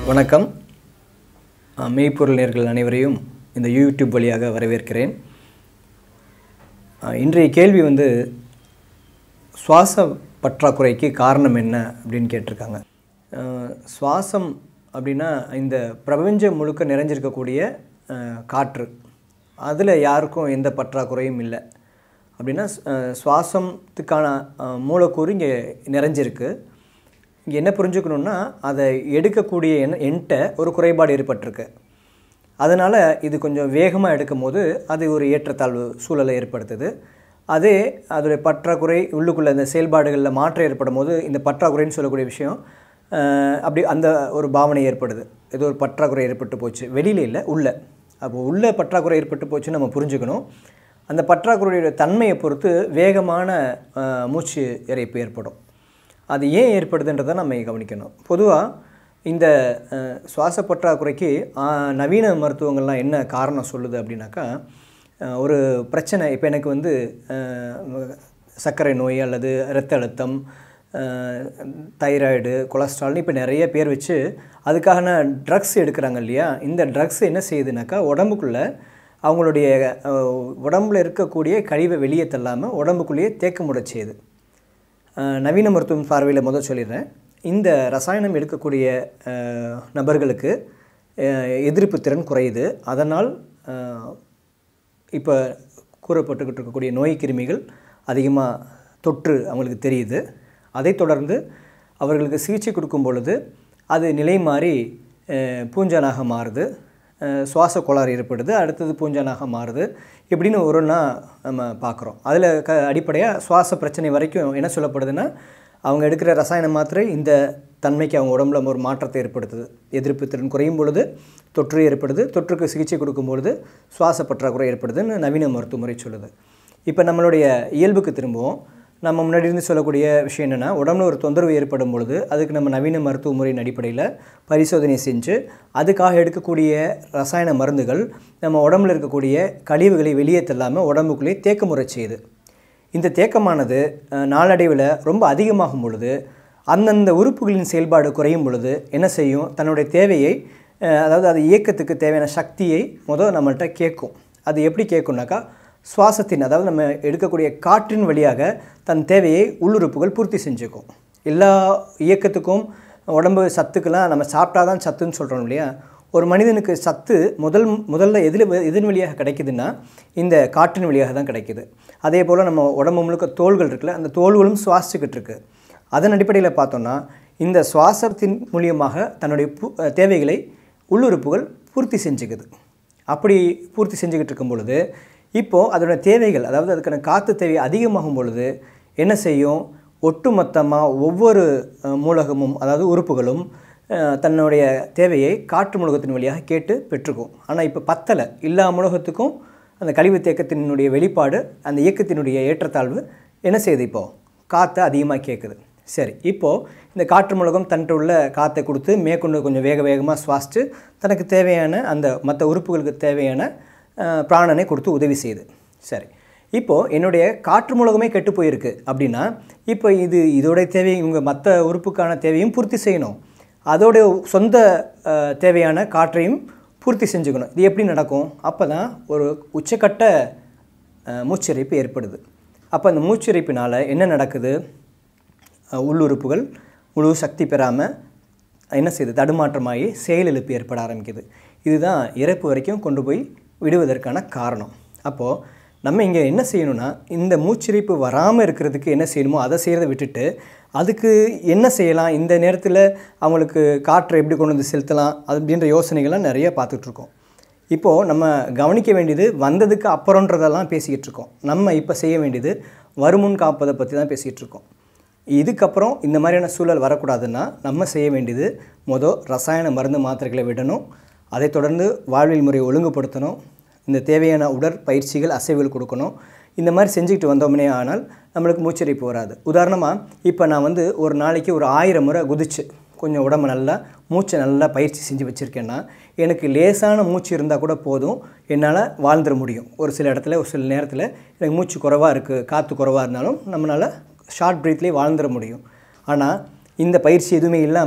வணக்கம் அஹ், மெய்ப்பொருள் நேர்கள் அனைவரையும் இந்த யூடியூப் வழியாக வரவேற்கிறேன் அஹ், இன்றைய கேள்வி வந்து சுவாச பற்றாக்குறைக்கு காரணம் என்ன அப்படின்னு கேட்டிருக்காங்க அஹ், சுவாசம் அப்படின்னா இந்த பிரபஞ்சம் முழுக்க நிறைஞ்சிருக்கக்கூடிய அஹ், காற்று அதில் யாருக்கும் எந்த பற்றாக்குறையும் இல்லை அப்படின்னா அஹ், சுவாசத்துக்கான அஹ், மூலக்கூறு இங்கே நிறைஞ்சிருக்கு இங்கே என்ன புரிஞ்சுக்கணுன்னா அதை எடுக்கக்கூடிய எண் எண்ட்ட ஒரு குறைபாடு ஏற்பட்டிருக்கு அதனால் இது கொஞ்சம் வேகமாக எடுக்கும் போது அது ஒரு ஏற்றத்தாழ்வு சூழலை ஏற்படுத்துது அதே அதோடைய பற்றாக்குறை உள்ளுக்குள்ளே இந்த செயல்பாடுகளில் மாற்றம் ஏற்படும் போது இந்த பற்றாக்குறைன்னு சொல்லக்கூடிய விஷயம் அஹ், அப்படி அந்த ஒரு பாவனை ஏற்படுது ஏதோ ஒரு பற்றாக்குறை ஏற்பட்டு போச்சு வெளியில் இல்லை உள்ள அப்போ உள்ள பற்றாக்குறை ஏற்பட்டு போச்சுன்னு நம்ம புரிஞ்சுக்கணும் அந்த பற்றாக்குறையோட தன்மையை பொறுத்து வேகமான அஹ், மூச்சு இறைப்பு ஏற்படும் அது ஏன் ஏற்படுதுன்றதை நம்ம கவனிக்கணும் பொதுவாக இந்த அஹ், சுவாச பற்றாக்குறைக்கு ஆஹ், நவீன மருத்துவங்கள்லாம் என்ன காரணம் சொல்லுது அப்படின்னாக்கா அஹ், ஒரு பிரச்சனை இப்போ எனக்கு வந்து அஹ், சர்க்கரை நோய் அல்லது இரத்த அழுத்தம் அஹ், தைராய்டு கொலஸ்ட்ரால்னு இப்போ நிறைய பேர் வச்சு அதுக்கான ட்ரக்ஸ் எடுக்கிறாங்க இல்லையா இந்த ட்ரக்ஸ் என்ன செய்யுதுனாக்கா உடம்புக்குள்ளே அவங்களுடைய அஹ், உடம்புல இருக்கக்கூடிய கழிவை வெளியே தள்ளாமல் உடம்புக்குள்ளேயே தேக்கமுட செய்யுது அஹ் நவீன மருத்துவம் பார்வையில் முதல் சொல்லிடுறேன் இந்த ரசாயனம் எடுக்கக்கூடிய அஹ், நபர்களுக்கு அஹ், எதிர்ப்பு திறன் குறையுது அதனால் இப்போ கூறப்பட்டுக்கிட்டு இருக்கக்கூடிய நோய் கிருமிகள் அதிகமாக தொற்று அவங்களுக்கு தெரியுது அதைத் தொடர்ந்து அவர்களுக்கு சிகிச்சை கொடுக்கும் பொழுது அது நிலை மாறி அஹ், பூஞ்சானாக மாறுது அஹ், சுவாச கோளாறு ஏற்படுது அடுத்தது பூஞ்சானாக மாறுது இப்படின்னு ஒரு நாள் நம்ம பார்க்குறோம் அதில் க அடிப்படையாக சுவாச பிரச்சனை வரைக்கும் என்ன சொல்லப்படுதுன்னா அவங்க எடுக்கிற ரசாயன மாத்திரை இந்த தன்மைக்கு அவங்க உடம்புல ஒரு மாற்றத்தை ஏற்படுத்துது எதிர்ப்பு திறன் குறையும் பொழுது தொற்று ஏற்படுது தொற்றுக்கு சிகிச்சை கொடுக்கும் பொழுது சுவாச பற்றாக்குறை ஏற்படுதுன்னு நவீன மருத்துவ முறை சொல்லுது இப்போ நம்மளுடைய இயல்புக்கு திரும்புவோம் நம்ம முன்னாடி இருந்து சொல்லக்கூடிய விஷயம் என்னென்னா உடம்புல ஒரு தொந்தரவு ஏற்படும் பொழுது அதுக்கு நம்ம நவீன மருத்துவ முறையின் அடிப்படையில் பரிசோதனை செஞ்சு அதுக்காக எடுக்கக்கூடிய ரசாயன மருந்துகள் நம்ம உடம்புல இருக்கக்கூடிய கழிவுகளை வெளியே தள்ளாமல் உடம்புக்குள்ளேயே தேக்கமுறை செய்யுது இந்த தேக்கமானது அஹ், நாளடைவில் ரொம்ப அதிகமாகும் பொழுது அந்தந்த உறுப்புகளின் செயல்பாடு குறையும் பொழுது என்ன செய்யும் தன்னுடைய தேவையை அஹ், அதாவது அது இயக்கத்துக்கு தேவையான சக்தியை முதல் நம்மள்ட்ட கேட்கும் அது எப்படி கேட்கும்னாக்கா சுவாசத்தின் அதாவது நம்ம எடுக்கக்கூடிய காற்றின் வழியாக தன் தேவையை உள்ளுறுப்புகள் பூர்த்தி செஞ்சுக்கும் எல்லா இயக்கத்துக்கும் உடம்பு சத்துக்கெல்லாம் நம்ம சாப்பிட்டா தான் சத்துன்னு சொல்கிறோம் இல்லையா ஒரு மனிதனுக்கு சத்து முதல் முதல்ல எதில் எதன் வழியாக கிடைக்குதுன்னா இந்த காற்றின் வழியாக தான் கிடைக்குது அதே போல் நம்ம உடம்பு முழுக்க தோள்கள் இருக்குல்ல அந்த தோள்களும் சுவாசிச்சுக்கிட்டு இருக்கு அதன் அடிப்படையில் பார்த்தோம்னா இந்த சுவாசத்தின் மூலியமாக தன்னுடைய பு தேவைகளை உள்ளுறுப்புகள் பூர்த்தி செஞ்சுக்குது அப்படி பூர்த்தி செஞ்சுக்கிட்டு இருக்கும் பொழுது இப்போது அதோட தேவைகள் அதாவது அதுக்கான காற்று தேவை அதிகமாகும் பொழுது என்ன செய்யும் ஒட்டுமொத்தமாக ஒவ்வொரு அஹ், மூலகமும் அதாவது உறுப்புகளும் அஹ், தன்னுடைய தேவையை காற்று மூலகத்தின் வழியாக கேட்டு பெற்றுக்கும் ஆனால் இப்போ பத்தலை எல்லா மூலகத்துக்கும் அந்த கழிவு தேக்கத்தினுடைய வெளிப்பாடு அந்த இயக்கத்தினுடைய ஏற்றத்தாழ்வு என்ன செய்யுது இப்போது காற்றை அதிகமாக கேட்குது சரி இப்போது இந்த காற்று மூலகம் தன்ட்டு உள்ள காற்றை கொடுத்து மேற்கொண்டு கொஞ்சம் வேக வேகமாக சுவாசித்து தனக்கு தேவையான அந்த மற்ற உறுப்புகளுக்கு தேவையான அஹ், பிராணனை கொடுத்து உதவி செய்யுது சரி இப்போது என்னுடைய காற்று மூலகமே கெட்டு போயிருக்கு அப்படின்னா இப்போ இது இதோடைய தேவை இவங்க மற்ற உறுப்புக்கான தேவையும் பூர்த்தி செய்யணும் அதோடைய சொந்த அஹ், தேவையான காற்றையும் பூர்த்தி செஞ்சுக்கணும் இது எப்படி நடக்கும் அப்போ தான் ஒரு உச்சக்கட்ட அஹ், மூச்சிறைப்பு ஏற்படுது அப்போ அந்த மூச்சிறைப்பினால் என்ன நடக்குது அஹ், உள்ளுறுப்புகள் முழு சக்தி பெறாமல் என்ன செய்யுது தடுமாற்றமாகி செயலிழப்பு ஏற்பட ஆரம்பிக்குது இதுதான் இறப்பு வரைக்கும் கொண்டு போய் விடுவதற்கான காரணம் அப்போது நம்ம இங்கே என்ன செய்யணும்னா இந்த மூச்சிறைப்பு வராமல் இருக்கிறதுக்கு என்ன செய்யணுமோ அதை செய்கிறத விட்டுட்டு அதுக்கு என்ன செய்யலாம் இந்த நேரத்தில் அவங்களுக்கு காற்றை எப்படி கொண்டு வந்து செலுத்தலாம் அப்படின்ற யோசனைகள்லாம் நிறைய பார்த்துட்ருக்கோம் இப்போது நம்ம கவனிக்க வேண்டியது வந்ததுக்கு அப்புறன்றதெல்லாம் பேசிக்கிட்டு இருக்கோம் நம்ம இப்போ செய்ய வேண்டியது வருமுன் காப்பதை பற்றி தான் பேசிகிட்டு இருக்கோம் இதுக்கப்புறம் இந்த மாதிரியான சூழல் வரக்கூடாதுன்னா நம்ம செய்ய வேண்டியது மொதல் ரசாயன மருந்து மாத்திரைகளை விடணும் அதைத் தொடர்ந்து வாழ்வியல் முறையை ஒழுங்குபடுத்தணும் இந்த தேவையான உடற்பயிற்சிகள் அசைவுகள் கொடுக்கணும் இந்த மாதிரி செஞ்சுக்கிட்டு வந்தோம்னே ஆனால் நம்மளுக்கு மூச்சரிப்பு வராது உதாரணமாக இப்போ நான் வந்து ஒரு நாளைக்கு ஒரு ஆயிரம் முறை குதிச்சு கொஞ்சம் உடம்பு நல்லா மூச்சை நல்லா பயிற்சி செஞ்சு வச்சுருக்கேன்னா எனக்கு லேசான மூச்சு இருந்தால் கூட போதும் என்னால் வாழ்ந்துட முடியும் ஒரு சில இடத்துல ஒரு சில நேரத்தில் எனக்கு மூச்சு குறைவாக இருக்குது காற்று குறைவாக இருந்தாலும் நம்மளால் ஷார்ட் ப்ரீத்லேயே வாழ்ந்துட முடியும் ஆனால் இந்த பயிற்சி எதுவுமே இல்லாமல்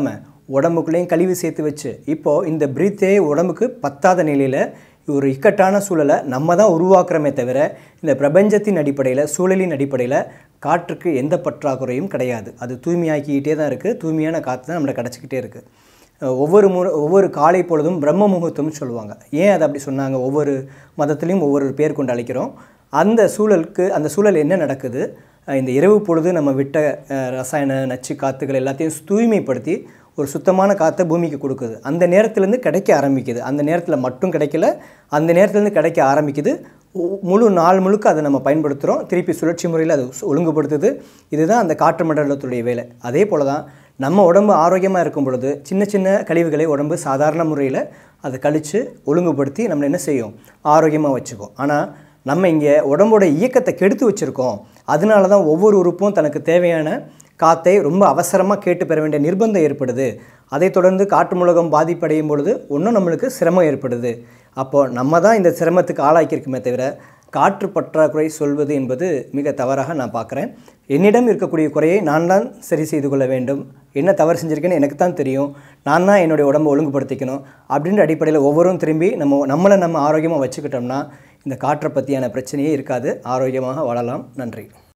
உடம்புக்குள்ளேயும் கழிவு சேர்த்து வச்சு இப்போது இந்த பிரீத்தே உடம்புக்கு பத்தாத நிலையில் ஒரு இக்கட்டான சூழலை நம்ம தான் உருவாக்குறோமே தவிர இந்த பிரபஞ்சத்தின் அடிப்படையில் சூழலின் அடிப்படையில் காற்றுக்கு எந்த பற்றாக்குறையும் கிடையாது அது தூய்மையாக்கிக்கிட்டே தான் இருக்குது தூய்மையான காற்று தான் நம்மளை கிடச்சிக்கிட்டே இருக்குது ஒவ்வொரு முறை ஒவ்வொரு காலை பொழுதும் பிரம்ம முகூர்த்தம்னு சொல்லுவாங்க ஏன் அதை அப்படி சொன்னாங்க ஒவ்வொரு மதத்துலேயும் ஒவ்வொரு பேர் கொண்டு அழைக்கிறோம் அந்த சூழலுக்கு அந்த சூழல் என்ன நடக்குது அஹ் இந்த இரவு பொழுது நம்ம விட்ட அஹ், ரசாயன நச்சு காற்றுகள் எல்லாத்தையும் தூய்மைப்படுத்தி ஒரு சுத்தமான காற்றை பூமிக்கு கொடுக்குது அந்த நேரத்துலேருந்து கிடைக்க ஆரம்பிக்குது அந்த நேரத்தில் மட்டும் கிடைக்கல அந்த நேரத்துலேருந்து கிடைக்க ஆரம்பிக்குது ஒ- முழு நாள் முழுக்க அதை நம்ம பயன்படுத்துகிறோம் திருப்பி சுழற்சி முறையில் அது சு- ஒழுங்குபடுத்துது இதுதான் அந்த காற்று மண்டலத்துடைய வேலை அதே போல் தான் நம்ம உடம்பு ஆரோக்கியமாக இருக்கும் பொழுது சின்ன சின்ன கழிவுகளை உடம்பு சாதாரண முறையில் அதை கழித்து ஒழுங்குபடுத்தி நம்மளை என்ன செய்யும் ஆரோக்கியமாக வச்சுக்கும் ஆனால் நம்ம இங்கே உடம்போட இயக்கத்தை கெடுத்து வச்சுருக்கோம் அதனால தான் ஒவ்வொரு உறுப்பும் தனக்கு தேவையான காத்தை ரொம்ப அவசரமாக கேட்டு பெற வேண்டிய நிர்பந்தம் ஏற்படுது அதைத் தொடர்ந்து காற்று முழகம் பாதிப்படையும் பொழுது இன்னும் நம்மளுக்கு சிரமம் ஏற்படுது அப்போது நம்ம தான் இந்த சிரமத்துக்கு ஆளாக்கியிருக்குமே தவிர காற்று பற்றாக்குறை சொல்வது என்பது மிக தவறாக நான் பார்க்குறேன் என்னிடம் இருக்கக்கூடிய குறையை நான் தான் சரி செய்து கொள்ள வேண்டும் என்ன தவறு செஞ்சுருக்கேன்னு எனக்கு தான் தெரியும் நான் தான் என்னுடைய உடம்பை ஒழுங்குபடுத்திக்கணும் அப்படின்ற அடிப்படையில் ஒவ்வொருவரும் திரும்பி நம்ம நம்மளை நம்ம ஆரோக்கியமாக வச்சுக்கிட்டோம்னா இந்த காற்றை பற்றியான பிரச்சனையே இருக்காது ஆரோக்கியமாக வாழலாம் நன்றி